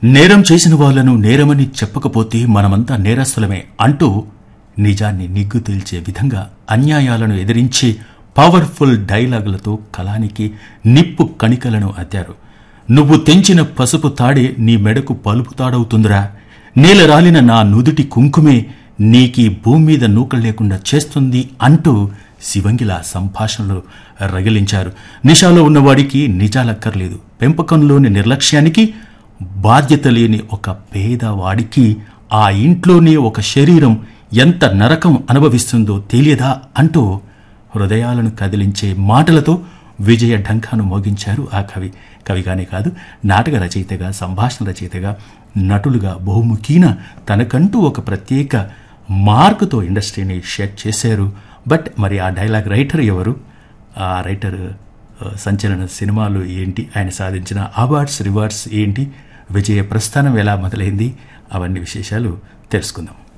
నేరం చేసిన వాళ్లను నేరమని చెప్పకపోతే మనమంతా నేరస్తులమే అంటూ నిజాన్ని నిగ్గు తేల్చే విధంగా అన్యాయాలను ఎదిరించే పవర్ఫుల్ డైలాగులతో కళానికి నిప్పు కణికలను అద్దారు నువ్వు తెంచిన పసుపు తాడే నీ మెడకు పలుపు తాడవుతుందిరా నేల రాలిన నా నుదుటి కుంకుమే నీకీ భూమి మీద నూకలు లేకుండా చేస్తుంది అంటూ శివంగిల సంభాషణలు రగిలించారు నిషాలో ఉన్నవాడికి నిజాలక్కర్లేదు పెంపకంలోని నిర్లక్ష్యానికి బాధ్యత లేని ఒక పేదవాడికి ఆ ఇంట్లోనే ఒక శరీరం ఎంత నరకం అనుభవిస్తుందో తెలియదా అంటూ హృదయాలను కదిలించే మాటలతో విజయ ఢంకాను మోగించారు ఆ కవి కవిగానే కాదు నాటక రచయితగా సంభాషణ రచయితగా నటులుగా బహుముఖీన తనకంటూ ఒక ప్రత్యేక మార్కుతో ఇండస్ట్రీని షేర్ చేశారు బట్ మరి ఆ డైలాగ్ రైటర్ ఎవరు ఆ రైటర్ ఆ, సంచలన సినిమాలు ఏంటి ఆయన సాధించిన అవార్డ్స్ రివార్డ్స్ ఏంటి విజయ ప్రస్థానం ఎలా మొదలైంది అవన్నీ విశేషాలు తెలుసుకుందాం